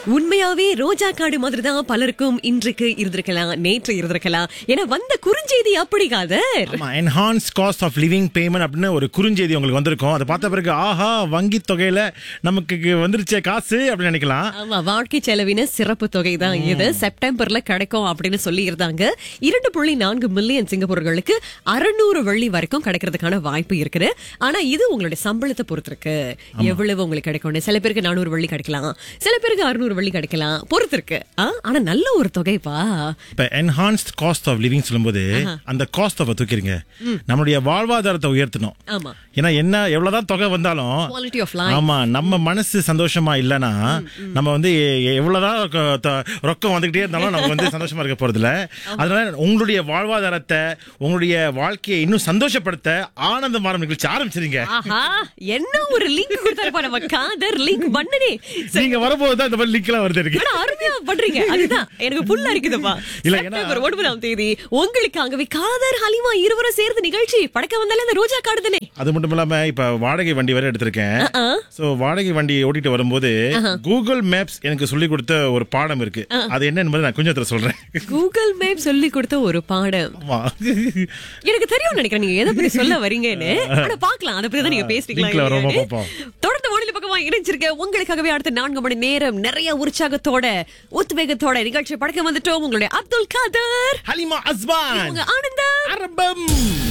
உண்மையாவே ரோஜா காடு மாதிரி தான் பலருக்கும் இன்றைக்கு இருந்திருக்கலாம் நேற்று இருந்திருக்கலாம் ஏன்னா வந்த குறுஞ்செய்தி அப்படி காதர் ஆமா enhance cost of living payment அப்படின்னு ஒரு குறுஞ்செய்தி உங்களுக்கு வந்திருக்கும் அதை பார்த்த பிறகு ஆஹா வங்கி தொகையில நமக்கு வந்துருச்சே காசு அப்படின்னு நினைக்கலாம் ஆமா வாழ்க்கை செலவின சிறப்பு தொகை தான் இது செப்டம்பர்ல கிடைக்கும் அப்படின்னு சொல்லி இருந்தாங்க இரண்டு புள்ளி நான்கு மில்லியன் சிங்கப்பூர்களுக்கு அறுநூறு வெள்ளி வரைக்கும் கிடைக்கிறதுக்கான வாய்ப்பு இருக்குது ஆனா இது உங்களுடைய சம்பளத்தை பொறுத்து இருக்கு எவ்வளவு உங்களுக்கு கிடைக்கும் சில பேருக்கு நானூறு வெள்ளி கிடைக்கலாம் சில பேருக்கு அறுநூறு வெள்ளி கிடைக்கலாம் பொறுத்து இருக்கு ஆ, ஆனா நல்ல ஒரு தொகைப்பா இப்ப என்ஹான்ஸ்ட் காஸ்ட் ஆஃப் லிவிங் சொல்லும்போது அந்த காஸ்ட் ஆஃப் தூக்கிருங்க நம்மளுடைய வாழ்வாதாரத்தை உயர்த்தணும் ஆமா ஏன்னா என்ன எவ்வளவுதான் தொகை வந்தாலும் குவாலிட்டி ஆஃப் லைஃப் ஆமா நம்ம மனசு சந்தோஷமா இல்லனா நம்ம வந்து எ- எவ்வளவுதான் ரொக்க- த- ரொக்கம் வந்துகிட்டே இருந்தாலும் நம்ம வந்து சந்தோஷமா இருக்க போறது இல்ல அதனால உங்களுடைய வாழ்வாதாரத்தை உங்களுடைய வாழ்க்கையை இன்னும் சந்தோஷப்படுத்த ஆனந்த மாறம் நிகழ்ச்சி ஆரம்பிச்சிருங்க ஆஹா என்ன ஒரு லிங்க் கொடுத்தாருப்பா நம்ம காதர் லிங்க் பண்ணனே நீங்க வரும்போது தான் இந்த மாதிரி லிங்க் எல்லாம் வருது எனக்கு ஆனா அருமையா பண்றீங்க அதுதான் எனக்கு புல்ல இருக்குதுப்பா இல்ல, ஏன்னா- செப்டம்பர் ஒன்பதாம் தேதி உங்களுக்காகவே காதர் ஹலிமா இருவரும் சேர்ந்து நிகழ்ச்சி படக்க வந்தாலே அந்த ரோஜா காடு தானே அது மட்டும் இல்லாம இப்ப வாடகை வண்டி வேற எடுத்திருக்கேன் ஆ. சோ வாடகை வண்டி ஓட்டிட்டு வரும்போது கூகுள் மேப்ஸ் எனக்கு சொல்லி கொடுத்த ஒரு பாடம் இருக்கு அது என்ன என்பதை நான் கொஞ்சத்துல சொல்றேன் கூகுள் மேப் சொல்லி கொடுத்த ஒரு பாடம் ஆமா எனக்கு தெரியும் நினைக்கிறேன் நீங்க எதை பத்தி சொல்ல வரீங்கன்னு ஆனா பாக்கலாம் அதை பத்தி தான் நீங்க பேசுறீங்களா லிங்க்ல ரொம்ப இல்லையான்னு. பார்ப்போம். தொடர்ந்து வானிலை பக்கமா இணைஞ்சிருக்க உங்களுக்காகவே அடுத்த நான்கு மணி நேரம் நிறைய உற்சாகத்தோட உத்வேகத்தோட நிகழ்ச்சி படக்க வந்துட்டோம் உங்களுடைய அப்துல் காதர் ஹலிமா அஸ்மான் உங்க ஆனந்தம் அரபம்